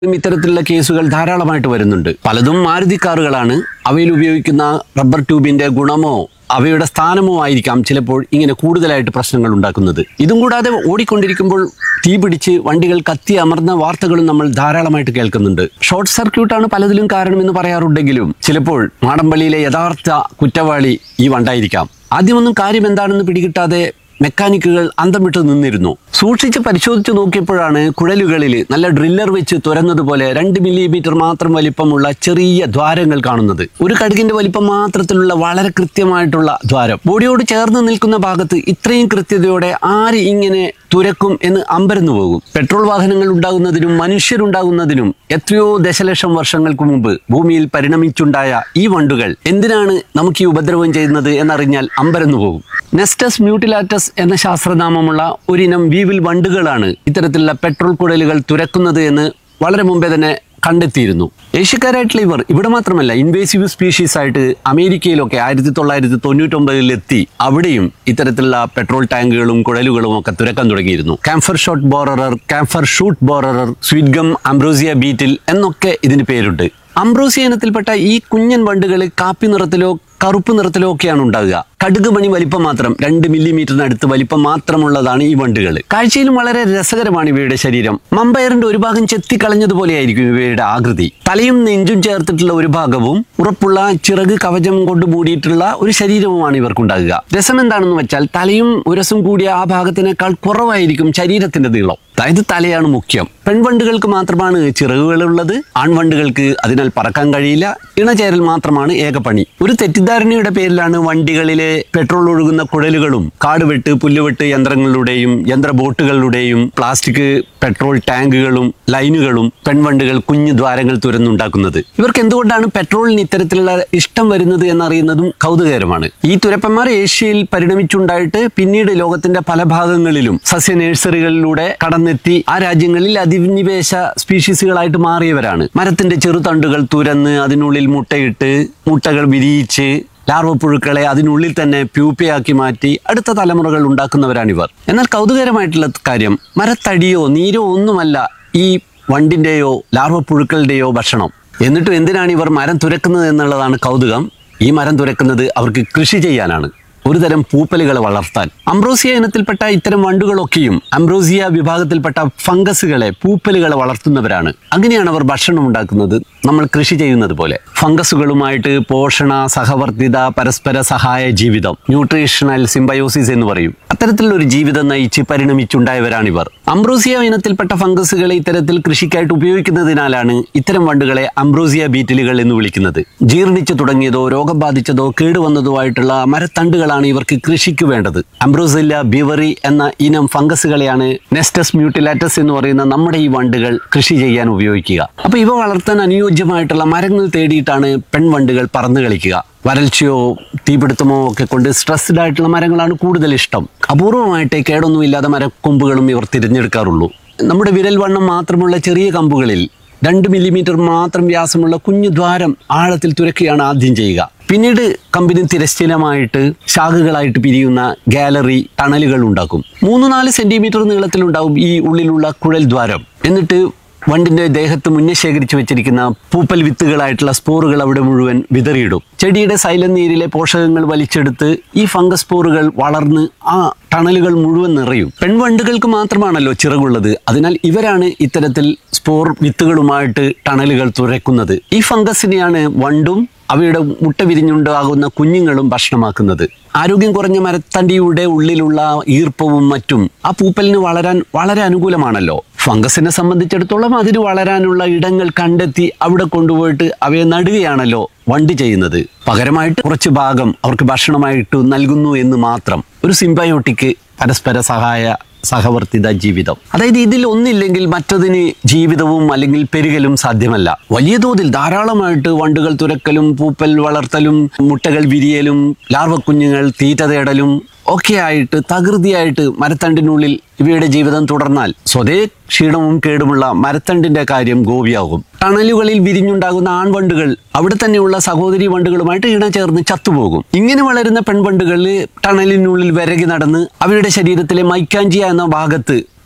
ഇത്തരത്തിലുള്ള കേസുകൾ ധാരാളമായിട്ട് വരുന്നുണ്ട് പലതും മാരുതി കാറുകളാണ് അവയിൽ ഉപയോഗിക്കുന്ന റബ്ബർ ട്യൂബിന്റെ ഗുണമോ അവയുടെ സ്ഥാനമോ ആയിരിക്കാം ചിലപ്പോൾ ഇങ്ങനെ കൂടുതലായിട്ട് പ്രശ്നങ്ങൾ ഉണ്ടാക്കുന്നത് ഇതും കൂടാതെ ഓടിക്കൊണ്ടിരിക്കുമ്പോൾ തീ പിടിച്ച് വണ്ടികൾ കത്തി അമർന്ന വാർത്തകളും നമ്മൾ ധാരാളമായിട്ട് കേൾക്കുന്നുണ്ട് ഷോർട്ട് സർക്യൂട്ടാണ് പലതിലും കാരണമെന്ന് പറയാറുണ്ടെങ്കിലും ചിലപ്പോൾ മാടമ്പള്ളിയിലെ യഥാർത്ഥ കുറ്റവാളി ഈ വണ്ടായിരിക്കാം ആദ്യമൊന്നും കാര്യം എന്താണെന്ന് പിടികിട്ടാതെ മെക്കാനിക്കുകൾ അന്തം വിട്ട് നിന്നിരുന്നു സൂക്ഷിച്ച് പരിശോധിച്ച് നോക്കിയപ്പോഴാണ് കുഴലുകളിൽ നല്ല ഡ്രില്ലർ വെച്ച് തുരന്നതുപോലെ രണ്ട് മില്ലിമീറ്റർ മാത്രം വലിപ്പമുള്ള ചെറിയ ദ്വാരങ്ങൾ കാണുന്നത് ഒരു കടുകിന്റെ വലിപ്പം മാത്രത്തിലുള്ള വളരെ കൃത്യമായിട്ടുള്ള ദ്വാരം ബോഡിയോട് ചേർന്ന് നിൽക്കുന്ന ഭാഗത്ത് ഇത്രയും കൃത്യതയോടെ ആര് ഇങ്ങനെ തുരക്കും എന്ന് അമ്പരന്നു പോകും പെട്രോൾ വാഹനങ്ങൾ ഉണ്ടാകുന്നതിനും മനുഷ്യരുണ്ടാകുന്നതിനും എത്രയോ ദശലക്ഷം വർഷങ്ങൾക്ക് മുമ്പ് ഭൂമിയിൽ പരിണമിച്ചുണ്ടായ ഈ വണ്ടുകൾ എന്തിനാണ് നമുക്ക് ഈ ഉപദ്രവം ചെയ്യുന്നത് എന്നറിഞ്ഞാൽ അമ്പരന്നു പോകും നെസ്റ്റസ് മ്യൂട്ടിലാറ്റസ് എന്ന ശാസ്ത്രനാമമുള്ള ഒരിനം വീവിൽ വണ്ടുകളാണ് ഇത്തരത്തിലുള്ള പെട്രോൾ കുഴലുകൾ തുരക്കുന്നത് എന്ന് വളരെ മുമ്പേ തന്നെ കണ്ടെത്തിയിരുന്നു ഏഷ്യക്കാരായിട്ടുള്ള ഇവർ ഇവിടെ മാത്രമല്ല ഇൻവേസീവ് സ്പീഷീസ് ആയിട്ട് അമേരിക്കയിലൊക്കെ ആയിരത്തി തൊള്ളായിരത്തി തൊണ്ണൂറ്റൊമ്പതിൽ എത്തി അവിടെയും ഇത്തരത്തിലുള്ള പെട്രോൾ ടാങ്കുകളും കുഴലുകളും ഒക്കെ തുരക്കാൻ തുടങ്ങിയിരുന്നു camphor shot borer camphor shoot borer sweetgum ambrosia beetle എന്നൊക്കെ ഇതിന് പേരുണ്ട് അംബ്രോസിയ ഇനത്തിൽപ്പെട്ട ഈ കുഞ്ഞൻ വണ്ടുകൾ കാപ്പി നിറത്തിലോ കറുപ്പ് നിറത്തിലോ ഒക്കെയാണ് ഉണ്ടാകുക കടുക് മണി വലിപ്പം മാത്രം രണ്ട് മില്ലിമീറ്ററിനടുത്ത് വലിപ്പം മാത്രമുള്ളതാണ് ഈ വണ്ടുകൾ കാഴ്ചയിലും വളരെ രസകരമാണ് ഇവയുടെ ശരീരം മമ്പയറിന്റെ ഒരു ഭാഗം ചെത്തിക്കളഞ്ഞതുപോലെയായിരിക്കും ഇവയുടെ ആകൃതി തലയും നെഞ്ചും ചേർത്തിട്ടുള്ള ഒരു ഭാഗവും ഉറപ്പുള്ള ചിറക് കവചം കൊണ്ട് മൂടിയിട്ടുള്ള ഒരു ശരീരവുമാണ് ഇവർക്കുണ്ടാകുക രസം എന്താണെന്ന് വെച്ചാൽ തലയും ഉരസും കൂടിയ ആ ഭാഗത്തിനേക്കാൾ കുറവായിരിക്കും ശരീരത്തിന്റെ നീളം അതായത് തലയാണ് മുഖ്യം പെൺവണ്ടുകൾക്ക് മാത്രമാണ് ചിറകുകളുള്ളത് ആൺവണ്ടുകൾക്ക് അതിനാൽ പറക്കാൻ കഴിയില്ല ഇണചേരൽ മാത്രമാണ് ഏകപണി ഒരു തെറ്റിദ്ധാരണയുടെ പേരിലാണ് വണ്ടികളിലെ പെട്രോൾ ഒഴുകുന്ന കുഴലുകളും കാടുവെട്ട് പുല്ലുവെട്ട് യന്ത്രങ്ങളുടെയും യന്ത്ര ബോട്ടുകളുടെയും പ്ലാസ്റ്റിക് പെട്രോൾ ടാങ്കുകളും ലൈനുകളും പെൺവണ്ടുകൾ കുഞ്ഞു ദ്വാരങ്ങൾ തുരന്നുണ്ടാക്കുന്നത് ഇവർക്ക് എന്തുകൊണ്ടാണ് പെട്രോളിന് ഇത്തരത്തിലുള്ള ഇഷ്ടം വരുന്നത് എന്നറിയുന്നതും കൗതുകകരമാണ് ഈ തുരപ്പന്മാർ ഏഷ്യയിൽ പരിണമിച്ചുണ്ടായിട്ട് പിന്നീട് ലോകത്തിന്റെ പല ഭാഗങ്ങളിലും സസ്യ നഴ്സറികളിലൂടെ കടന്നെത്തി ആ രാജ്യങ്ങളിൽ അധിനിവേശ സ്പീഷീസുകളായിട്ട് മാറിയവരാണ് മരത്തിന്റെ ചെറുതണ്ടുകൾ തുരന്ന് അതിനുള്ളിൽ മുട്ടയിട്ട് മുട്ടകൾ വിരിയിച്ച് ലാർവ പുഴുക്കളെ അതിനുള്ളിൽ തന്നെ പ്യൂപ്പയാക്കി മാറ്റി അടുത്ത തലമുറകൾ ഉണ്ടാക്കുന്നവരാണിവർ എന്നാൽ കൗതുകരമായിട്ടുള്ള കാര്യം മരത്തടിയോ നീരോ ഒന്നുമല്ല ഈ വണ്ടിന്റെയോ ലാർവ പുഴുക്കളുടെയോ ഭക്ഷണം എന്നിട്ടും എന്തിനാണ് ഇവർ മരം തുരക്കുന്നത് എന്നുള്ളതാണ് കൗതുകം ഈ മരം തുരക്കുന്നത് അവർക്ക് കൃഷി ചെയ്യാനാണ് ഒരുതരം പൂപ്പലുകളെ വളർത്താൻ അംബ്രോസിയ ഇനത്തിൽപ്പെട്ട ഇത്തരം വണ്ടുകളൊക്കെയും അംബ്രോസിയ വിഭാഗത്തിൽപ്പെട്ട ഫംഗസുകളെ പൂപ്പലുകളെ വളർത്തുന്നവരാണ് അങ്ങനെയാണ് അവർ ഭക്ഷണം ഉണ്ടാക്കുന്നത് നമ്മൾ കൃഷി ചെയ്യുന്നത് പോലെ ഫംഗസുകളുമായിട്ട് പോഷണ സഹവർത്തിത പരസ്പര സഹായ ജീവിതം ന്യൂട്രീഷണൽ സിംബയോസിസ് എന്ന് പറയും അത്തരത്തിലുള്ള ഒരു ജീവിതം നയിച്ച് പരിണമിച്ചുണ്ടായവരാണിവർ അംബ്രോസിയ ഇനത്തിൽപ്പെട്ട ഫംഗസുകളെ ഇത്തരത്തിൽ കൃഷിക്കായിട്ട് ഉപയോഗിക്കുന്നതിനാലാണ് ഇത്തരം വണ്ടുകളെ അംബ്രോസിയ ബീറ്റിലുകൾ എന്ന് വിളിക്കുന്നത് ജീർണിച്ചു തുടങ്ങിയതോ രോഗം ബാധിച്ചതോ കേടുവന്നതോ ആയിട്ടുള്ള മരത്തണ്ടുകളാണ് ഇവർക്ക് കൃഷിക്ക് വേണ്ടത് അംബ്രോസില്ല ബിവറി എന്ന ഇനം ഫംഗസുകളെയാണ് നെസ്റ്റസ് മ്യൂട്ടിലാറ്റസ് എന്ന് പറയുന്ന നമ്മുടെ ഈ വണ്ടുകൾ കൃഷി ചെയ്യാൻ ഉപയോഗിക്കുക അപ്പൊ ഇവ വളർത്താൻ അനുയോജ്യമായിട്ടുള്ള മരങ്ങൾ തേടിയിട്ടാണ് പെൺവണ്ടുകൾ പറന്നു കളിക്കുക വരൾച്ചയോ തീപിടുത്തമോ ഒക്കെ കൊണ്ട് സ്ട്രെസ്ഡ് ആയിട്ടുള്ള മരങ്ങളാണ് കൂടുതൽ ഇഷ്ടം അപൂർവമായിട്ട് കേടൊന്നുമില്ലാത്ത മരക്കൊമ്പുകളും ഇവർ തിരഞ്ഞെടുക്കാറുള്ളൂ നമ്മുടെ വിരൽ വണ്ണം മാത്രമുള്ള ചെറിയ കമ്പുകളിൽ രണ്ട് മില്ലിമീറ്റർ മാത്രം വ്യാസമുള്ള കുഞ്ഞു ദ്വാരം ആഴത്തിൽ തുരക്കുകയാണ് ആദ്യം ചെയ്യുക പിന്നീട് കമ്പനി തിരശ്ചീനമായിട്ട് ശാഖകളായിട്ട് പിരിയുന്ന ഗാലറി ടണലുകൾ ഉണ്ടാക്കും മൂന്ന് നാല് സെന്റിമീറ്റർ നീളത്തിലുണ്ടാവും ഈ ഉള്ളിലുള്ള കുഴൽ ദ്വാരം എന്നിട്ട് വണ്ടിന്റെ ദേഹത്ത് മുന്നേ ശേഖരിച്ചു വെച്ചിരിക്കുന്ന പൂപ്പൽ വിത്തുകളായിട്ടുള്ള സ്പോറുകൾ അവിടെ മുഴുവൻ വിതറിയിടും ചെടിയുടെ സൈലം നീരിലെ പോഷകങ്ങൾ വലിച്ചെടുത്ത് ഈ ഫംഗസ് സ്പോറുകൾ വളർന്ന് ആ ടണലുകൾ മുഴുവൻ നിറയും പെൺവണ്ടുകൾക്ക് മാത്രമാണല്ലോ ചിറകുള്ളത് അതിനാൽ ഇവരാണ് ഇത്തരത്തിൽ സ്പോർ വിത്തുകളുമായിട്ട് ടണലുകൾ തുറക്കുന്നത് ഈ ഫംഗസിനെയാണ് വണ്ടും അവയുടെ മുട്ട വിരിഞ്ഞുണ്ടാകുന്ന കുഞ്ഞുങ്ങളും ഭക്ഷണമാക്കുന്നത് ആരോഗ്യം കുറഞ്ഞ മരത്തണ്ടിയുടെ ഉള്ളിലുള്ള ഈർപ്പവും മറ്റും ആ പൂപ്പലിന് വളരാൻ വളരെ അനുകൂലമാണല്ലോ ഫംഗസിനെ സംബന്ധിച്ചിടത്തോളം അതിന് വളരാനുള്ള ഇടങ്ങൾ കണ്ടെത്തി അവിടെ കൊണ്ടുപോയിട്ട് അവയെ നടുകയാണല്ലോ വണ്ടി ചെയ്യുന്നത് പകരമായിട്ട് കുറച്ച് ഭാഗം അവർക്ക് ഭക്ഷണമായിട്ട് നൽകുന്നു എന്ന് മാത്രം ഒരു സിംബയോട്ടിക്ക് പരസ്പര സഹായ സഹവർത്തിത ജീവിതം അതായത് ഇതിൽ ഒന്നില്ലെങ്കിൽ മറ്റതിന് ജീവിതവും അല്ലെങ്കിൽ പെരുകലും സാധ്യമല്ല വലിയ തോതിൽ ധാരാളമായിട്ട് വണ്ടുകൾ തുരക്കലും പൂപ്പൽ വളർത്തലും മുട്ടകൾ വിരിയലും ലാർവ കുഞ്ഞുങ്ങൾ തീറ്റ തേടലും ഒക്കെ ആയിട്ട് തകൃതിയായിട്ട് മരത്തണ്ടിനുള്ളിൽ ഇവയുടെ ജീവിതം തുടർന്നാൽ സ്വതേ ക്ഷീണവും കേടുമുള്ള മരത്തണ്ടിന്റെ കാര്യം ഗോപിയാകും ടണലുകളിൽ വിരിഞ്ഞുണ്ടാകുന്ന ആൺവണ്ടുകൾ അവിടെ തന്നെയുള്ള സഹോദരി വണ്ടുകളുമായിട്ട് ഇണചേർന്ന് ചത്തുപോകും ഇങ്ങനെ വളരുന്ന പെൺവണ്ടുകൾ ടണലിനുള്ളിൽ വിരകി നടന്ന് അവയുടെ ശരീരത്തിലെ മൈക്കാഞ്ചിയ എന്ന ഭാഗത്ത്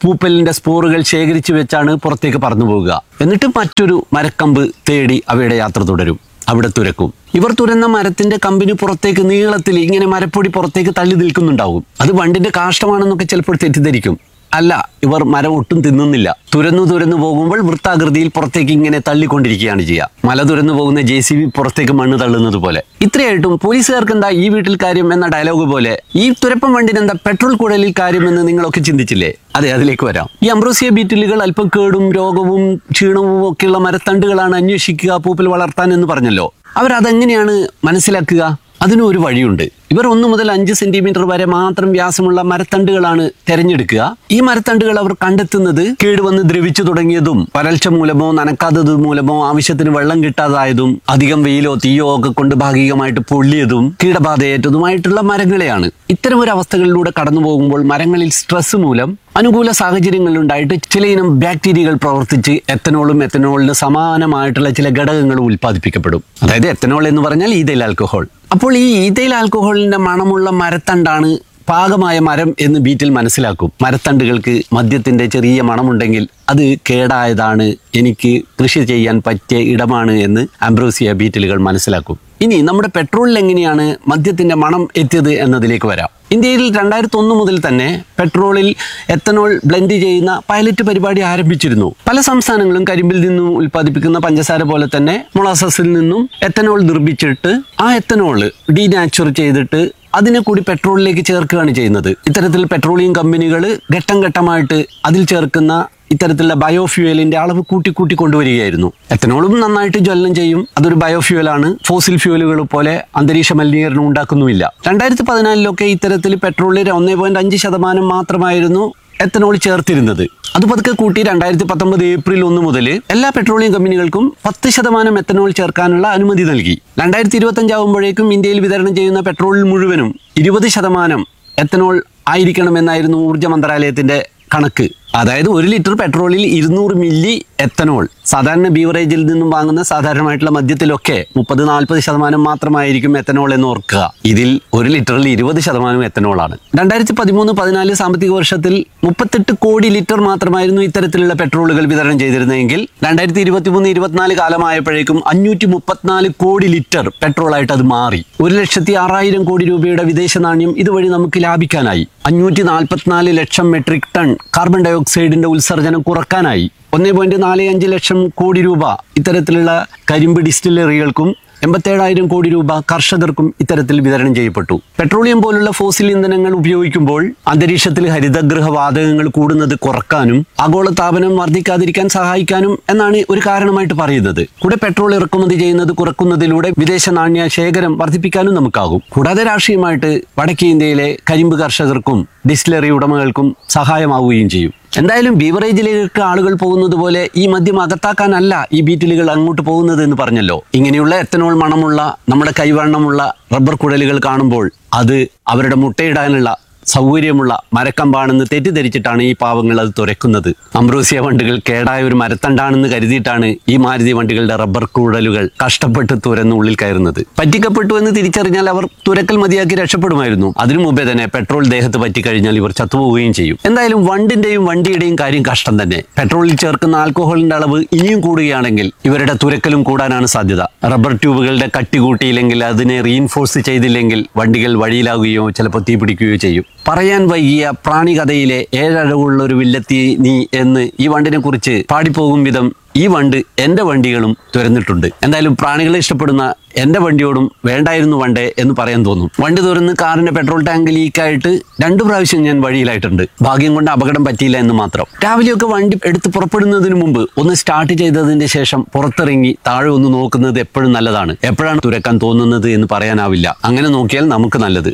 പൂപ്പലിന്റെ സ്പോറുകൾ ശേഖരിച്ചു വെച്ചാണ് പുറത്തേക്ക് പറന്നു പോവുക എന്നിട്ട് മറ്റൊരു മരക്കമ്പ് തേടി അവയുടെ യാത്ര തുടരും അവിടെ തുരക്കും ഇവർ തുരന്ന മരത്തിന്റെ കമ്പിന് പുറത്തേക്ക് നീളത്തിൽ ഇങ്ങനെ മരപ്പൊടി പുറത്തേക്ക് തള്ളി നിൽക്കുന്നുണ്ടാവും അത് വണ്ടിന്റെ കാഷ്ടമാണെന്നൊക്കെ ചിലപ്പോൾ തെറ്റിദ്ധരിക്കും അല്ല ഇവർ മരം ഒട്ടും തിന്നുന്നില്ല തുരന്നു തുരന്നു പോകുമ്പോൾ വൃത്താകൃതിയിൽ പുറത്തേക്ക് ഇങ്ങനെ തള്ളിക്കൊണ്ടിരിക്കുകയാണ് ചെയ്യുക മല തുരന്നു പോകുന്ന ജെ സി ബി പുറത്തേക്ക് മണ്ണ് തള്ളുന്നത് പോലെ ഇത്രയായിട്ടും പോലീസുകാർക്ക് എന്താ ഈ വീട്ടിൽ കാര്യം എന്ന ഡയലോഗ് പോലെ ഈ തുരപ്പം വണ്ടിന് എന്താ പെട്രോൾ കുഴലിൽ കാര്യമെന്ന് നിങ്ങളൊക്കെ ചിന്തിച്ചില്ലേ അതെ അതിലേക്ക് വരാം ഈ അംബ്രോസിയ ബീറ്റിലുകൾ അല്പം കേടും രോഗവും ക്ഷീണവും ഒക്കെയുള്ള മരത്തണ്ടുകളാണ് അന്വേഷിക്കുക പൂപ്പൽ വളർത്താൻ എന്ന് പറഞ്ഞല്ലോ അവരതെങ്ങനെയാണ് മനസ്സിലാക്കുക അതിനും ഒരു വഴിയുണ്ട് ഇവർ ഒന്ന് മുതൽ അഞ്ച് സെന്റിമീറ്റർ വരെ മാത്രം വ്യാസമുള്ള മരത്തണ്ടുകളാണ് തെരഞ്ഞെടുക്കുക ഈ മരത്തണ്ടുകൾ അവർ കണ്ടെത്തുന്നത് കേടുവന്ന് ദ്രവിച്ചു തുടങ്ങിയതും വരൾച്ച മൂലമോ നനക്കാത്തത് മൂലമോ ആവശ്യത്തിന് വെള്ളം കിട്ടാതായതും അധികം വെയിലോ തീയോ ഒക്കെ കൊണ്ട് ഭാഗികമായിട്ട് പൊള്ളിയതും കീടബാധയേറ്റതുമായിട്ടുള്ള മരങ്ങളെയാണ് ഇത്തരം ഒരു അവസ്ഥകളിലൂടെ കടന്നു പോകുമ്പോൾ മരങ്ങളിൽ സ്ട്രെസ് മൂലം അനുകൂല സാഹചര്യങ്ങൾ ഉണ്ടായിട്ട് ചിലയിനം ബാക്ടീരിയകൾ പ്രവർത്തിച്ച് എത്തനോളും എത്തനോളിന് സമാനമായിട്ടുള്ള ചില ഘടകങ്ങൾ ഉൽപ്പാദിപ്പിക്കപ്പെടും അതായത് എത്തനോൾ എന്ന് പറഞ്ഞാൽ ഈതൈൽ ആൽക്കഹോൾ അപ്പോൾ ഈ ഈതൈൽ ആൽക്കഹോളിന്റെ മണമുള്ള മരത്തണ്ടാണ് പാകമായ മരം എന്ന് ബീറ്റിൽ മനസ്സിലാക്കും മരത്തണ്ടുകൾക്ക് മദ്യത്തിന്റെ ചെറിയ മണമുണ്ടെങ്കിൽ അത് കേടായതാണ് എനിക്ക് കൃഷി ചെയ്യാൻ പറ്റിയ ഇടമാണ് എന്ന് ആംബ്രോസിയ ബീറ്റിലുകൾ മനസ്സിലാക്കും ഇനി നമ്മുടെ പെട്രോളിൽ എങ്ങനെയാണ് മദ്യത്തിന്റെ മണം എത്തിയത് എന്നതിലേക്ക് വരാം ഇന്ത്യയിൽ രണ്ടായിരത്തി ഒന്ന് മുതൽ തന്നെ പെട്രോളിൽ എത്തനോൾ ബ്ലെൻഡ് ചെയ്യുന്ന പൈലറ്റ് പരിപാടി ആരംഭിച്ചിരുന്നു പല സംസ്ഥാനങ്ങളും കരിമ്പിൽ നിന്നും ഉൽപ്പാദിപ്പിക്കുന്ന പഞ്ചസാര പോലെ തന്നെ മൊളാസസിൽ നിന്നും എത്തനോൾ നിർമ്മിച്ചിട്ട് ആ എത്തനോൾ ഡീനാച്ചുർ ചെയ്തിട്ട് അതിനെ കൂടി പെട്രോളിലേക്ക് ചേർക്കുകയാണ് ചെയ്യുന്നത് ഇത്തരത്തിൽ പെട്രോളിയം കമ്പനികൾ ഘട്ടം ഘട്ടമായിട്ട് അതിൽ ചേർക്കുന്ന ഇത്തരത്തിലുള്ള ബയോഫ്യൂവലിന്റെ അളവ് കൂട്ടി കൂട്ടി കൊണ്ടുവരികയായിരുന്നു എത്തനോളും നന്നായിട്ട് ജ്വലനം ചെയ്യും അതൊരു ബയോഫ്യൂവലാണ് ഫോസിൽ ഫ്യൂവലുകൾ പോലെ അന്തരീക്ഷ മലിനീകരണം ഉണ്ടാക്കുന്നുമില്ല രണ്ടായിരത്തി പതിനാലിലൊക്കെ ഇത്തരത്തിൽ പെട്രോളിൽ ഒന്നേ പോയിന്റ് അഞ്ച് ശതമാനം മാത്രമായിരുന്നു എത്തനോൾ ചേർത്തിരുന്നത് അത് പതുക്കെ കൂട്ടി രണ്ടായിരത്തി പത്തൊമ്പത് ഏപ്രിൽ ഒന്ന് മുതൽ എല്ലാ പെട്രോളിയം കമ്പനികൾക്കും പത്ത് ശതമാനം എത്തനോൾ ചേർക്കാനുള്ള അനുമതി നൽകി രണ്ടായിരത്തി ഇരുപത്തഞ്ച് ആകുമ്പോഴേക്കും ഇന്ത്യയിൽ വിതരണം ചെയ്യുന്ന പെട്രോളിൽ മുഴുവനും ഇരുപത് ശതമാനം എത്തനോൾ ആയിരിക്കണമെന്നായിരുന്നു ഊർജ്ജ മന്ത്രാലയത്തിന്റെ കണക്ക് അതായത് ഒരു ലിറ്റർ പെട്രോളിൽ ഇരുന്നൂറ് മില്ലി എത്തനോൾ സാധാരണ ബീവറേജിൽ നിന്നും വാങ്ങുന്ന സാധാരണമായിട്ടുള്ള മദ്യത്തിലൊക്കെ മുപ്പത് നാൽപ്പത് ശതമാനം മാത്രമായിരിക്കും എത്തനോൾ എന്ന് ഓർക്കുക ഇതിൽ ഒരു ലിറ്ററിൽ ഇരുപത് ശതമാനം എത്തനോളാണ് രണ്ടായിരത്തി പതിമൂന്ന് പതിനാല് സാമ്പത്തിക വർഷത്തിൽ മുപ്പത്തെട്ട് കോടി ലിറ്റർ മാത്രമായിരുന്നു ഇത്തരത്തിലുള്ള പെട്രോളുകൾ വിതരണം ചെയ്തിരുന്നതെങ്കിൽ രണ്ടായിരത്തി ഇരുപത്തി മൂന്ന് ഇരുപത്തിനാല് കാലമായപ്പോഴേക്കും അഞ്ഞൂറ്റി മുപ്പത്തിനാല് കോടി ലിറ്റർ പെട്രോളായിട്ട് അത് മാറി ഒരു ലക്ഷത്തി ആറായിരം കോടി രൂപയുടെ വിദേശ നാണ്യം ഇതുവഴി നമുക്ക് ലാഭിക്കാനായി അഞ്ഞൂറ്റി നാൽപ്പത്തിനാല് ലക്ഷം മെട്രിക് ടൺ കാർബൺ ഡയോക്സൈഡിന്റെ ഉത്സർജനം കുറക്കാനായി ഒന്നേ പോയിന്റ് നാല് അഞ്ച് ലക്ഷം കോടി രൂപ ഇത്തരത്തിലുള്ള കരിമ്പ് ഡിസ്റ്റിലറികൾക്കും എൺപത്തേഴായിരം കോടി രൂപ കർഷകർക്കും ഇത്തരത്തിൽ വിതരണം ചെയ്യപ്പെട്ടു പെട്രോളിയം പോലുള്ള ഫോസിൽ ഇന്ധനങ്ങൾ ഉപയോഗിക്കുമ്പോൾ അന്തരീക്ഷത്തിൽ ഹരിതഗൃഹ വാതകങ്ങൾ കൂടുന്നത് കുറക്കാനും ആഗോളതാപനം വർദ്ധിക്കാതിരിക്കാൻ സഹായിക്കാനും എന്നാണ് ഒരു കാരണമായിട്ട് പറയുന്നത് കൂടെ പെട്രോൾ ഇറക്കുമതി ചെയ്യുന്നത് കുറക്കുന്നതിലൂടെ വിദേശ നാണ്യ ശേഖരം വർദ്ധിപ്പിക്കാനും നമുക്കാകും കൂടാതെ രാഷ്ട്രീയമായിട്ട് വടക്കേ ഇന്ത്യയിലെ കരിമ്പ് കർഷകർക്കും ഡിസ്റ്റിലറി ഉടമകൾക്കും സഹായമാവുകയും ചെയ്യും എന്തായാലും ബീവറേജിലേക്ക് ആളുകൾ പോകുന്നത് പോലെ ഈ മദ്യം അകത്താക്കാനല്ല ഈ ബീറ്റിലുകൾ അങ്ങോട്ട് പോകുന്നത് എന്ന് പറഞ്ഞല്ലോ ഇങ്ങനെയുള്ള എത്തനോൾ മണമുള്ള നമ്മുടെ കൈവണ്ണമുള്ള റബ്ബർ കുഴലുകൾ കാണുമ്പോൾ അത് അവരുടെ മുട്ടയിടാനുള്ള സൗകര്യമുള്ള മരക്കമ്പാണെന്ന് തെറ്റിദ്ധരിച്ചിട്ടാണ് ഈ പാവങ്ങൾ അത് തുരക്കുന്നത് അംബ്രോസിയ വണ്ടികൾ കേടായ ഒരു മരത്തണ്ടാണെന്ന് കരുതിയിട്ടാണ് ഈ മാരുതി വണ്ടികളുടെ റബ്ബർ കുഴലുകൾ കഷ്ടപ്പെട്ട് തുരന്ന് ഉള്ളിൽ കയറുന്നത് പറ്റിക്കപ്പെട്ടു എന്ന് തിരിച്ചറിഞ്ഞാൽ അവർ തുരക്കൽ മതിയാക്കി രക്ഷപ്പെടുമായിരുന്നു അതിനു മുമ്പേ തന്നെ പെട്രോൾ ദേഹത്ത് പറ്റിക്കഴിഞ്ഞാൽ ഇവർ ചത്തുപോവുകയും ചെയ്യും എന്തായാലും വണ്ടിന്റെയും വണ്ടിയുടെയും കാര്യം കഷ്ടം തന്നെ പെട്രോളിൽ ചേർക്കുന്ന ആൽക്കഹോളിന്റെ അളവ് ഇനിയും കൂടുകയാണെങ്കിൽ ഇവരുടെ തുരക്കലും കൂടാനാണ് സാധ്യത റബ്ബർ ട്യൂബുകളുടെ കട്ടി കൂട്ടിയില്ലെങ്കിൽ അതിനെ റീഇൻഫോഴ്സ് ചെയ്തില്ലെങ്കിൽ വണ്ടികൾ വഴിയിലാകുകയോ ചിലപ്പോൾ തീപിടിക്കുകയോ ചെയ്യും പറയാൻ വൈകിയ പ്രാണികഥയിലെ ഏഴഴകുള്ള ഒരു വില്ലത്തി നീ എന്ന് ഈ വണ്ടിനെ കുറിച്ച് പാടിപ്പോകും വിധം ഈ വണ്ട് എൻ്റെ വണ്ടികളും തുരന്നിട്ടുണ്ട് എന്തായാലും പ്രാണികളെ ഇഷ്ടപ്പെടുന്ന എൻ്റെ വണ്ടിയോടും വേണ്ടായിരുന്നു വണ്ടേ എന്ന് പറയാൻ തോന്നും വണ്ടി തുറന്ന് കാറിന്റെ പെട്രോൾ ടാങ്ക് ലീക്കായിട്ട് രണ്ടു പ്രാവശ്യം ഞാൻ വഴിയിലായിട്ടുണ്ട് ഭാഗ്യം കൊണ്ട് അപകടം പറ്റിയില്ല എന്ന് മാത്രം രാവിലെയൊക്കെ വണ്ടി എടുത്ത് പുറപ്പെടുന്നതിന് മുമ്പ് ഒന്ന് സ്റ്റാർട്ട് ചെയ്തതിന്റെ ശേഷം പുറത്തിറങ്ങി താഴെ ഒന്ന് നോക്കുന്നത് എപ്പോഴും നല്ലതാണ് എപ്പോഴാണ് തുരക്കാൻ തോന്നുന്നത് എന്ന് പറയാനാവില്ല അങ്ങനെ നോക്കിയാൽ നമുക്ക് നല്ലത്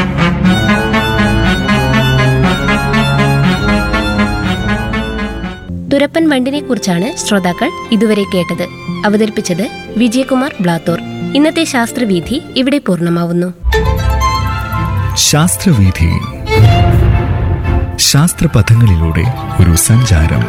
തുരപ്പൻ വണ്ടിനെ കുറിച്ചാണ് ശ്രോതാക്കൾ ഇതുവരെ കേട്ടത് അവതരിപ്പിച്ചത് വിജയകുമാർ ബ്ലാത്തൂർ ഇന്നത്തെ ശാസ്ത്രവീഥി ഇവിടെ പൂർണ്ണമാവുന്നു ശാസ്ത്രവീഥി ശാസ്ത്രപഥങ്ങളിലൂടെ ഒരു സഞ്ചാരം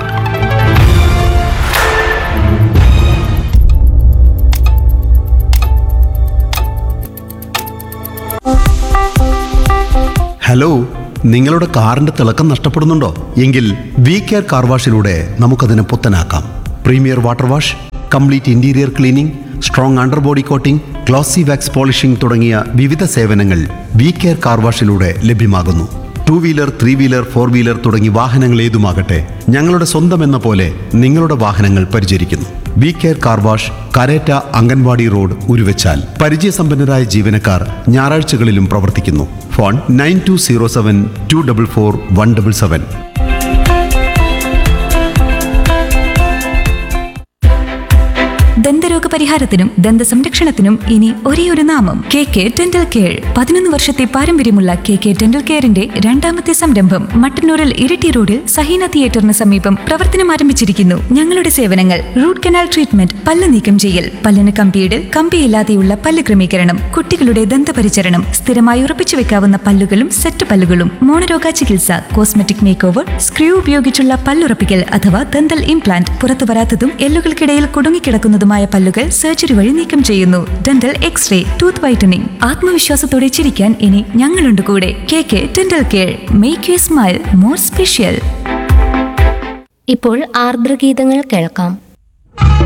ഹലോ നിങ്ങളുടെ കാറിന്റെ തിളക്കം നഷ്ടപ്പെടുന്നുണ്ടോ എങ്കിൽ വി കെയർ കാർ വാഷിലൂടെ നമുക്കതിനെ പുത്തനാക്കാം premier water wash complete interior cleaning strong under body coating glossy wax polishing തുടങ്ങിയ വിവിധ സേവനങ്ങൾ വി കെയർ കാർ വാഷിലൂടെ ലഭ്യമാകുന്നു two wheeler three wheeler four wheeler തുടങ്ങി വാഹനങ്ങൾ ഏതുമാകട്ടെ ഞങ്ങളുടെ സ്വന്തം എന്ന പോലെ നിങ്ങളുടെ വാഹനങ്ങൾ പരിചരിക്കുന്നു V care car wash Karetta anganwadi road Uruvachal പരിചയസമ്പന്നരായ ജീവനക്കാർ ഞായറാഴ്ചകളിലും പ്രവർത്തിക്കുന്നു phone nine two zero seven two double four one double seven ദന്തരോഗ പരിഹാരത്തിനും ദന്ത സംരക്ഷണത്തിനും ഇനി ഒരേ ഒരു നാമം കെ കെ ഡെന്റൽ കെയർ പതിനൊന്ന് വർഷത്തെ പാരമ്പര്യമുള്ള കെ കെ ഡെന്റൽ കെയറിന്റെ രണ്ടാമത്തെ സംരംഭം മട്ടന്നൂരിൽ ഇരിട്ടി റോഡിൽ സഹീന തിയേറ്ററിന് സമീപം പ്രവർത്തനം ആരംഭിച്ചിരിക്കുന്നു ഞങ്ങളുടെ സേവനങ്ങൾ റൂട്ട് കനാൽ ട്രീറ്റ്മെന്റ് പല്ല് നീക്കം ചെയ്യൽ പല്ലിന് കമ്പിയിടൽ കമ്പിയില്ലാതെയുള്ള പല്ല് ക്രമീകരണം കുട്ടികളുടെ ദന്തപരിചരണം സ്ഥിരമായി ഉറപ്പിച്ചു വെക്കാവുന്ന പല്ലുകളും സെറ്റ് പല്ലുകളും മോണരോഗ ചികിത്സ കോസ്മെറ്റിക് മേക്ക് ഓവർ സ്ക്രൂ ഉപയോഗിച്ചുള്ള പല്ലുറപ്പിക്കൽ അഥവാ ദന്തൽ ഇംപ്ലാന്റ് പുറത്തു വരാത്തതും എല്ലുകൾക്കിടയിൽ കുടുങ്ങിക്കിടക്കുന്നതുമായ പല്ലുകൾ സർജറി വഴി നീക്കം ചെയ്യുന്നു ഡെന്റൽ എക്സ്റേ ടൂത്ത് വൈറ്റനിങ് ആത്മവിശ്വാസത്തോടെ ചിരിക്കാൻ ഇനി ഞങ്ങളുണ്ട് കൂടെ K K dental care make you smile more special ഇപ്പോൾ ആർദ്രഗീതങ്ങൾ കേൾക്കാം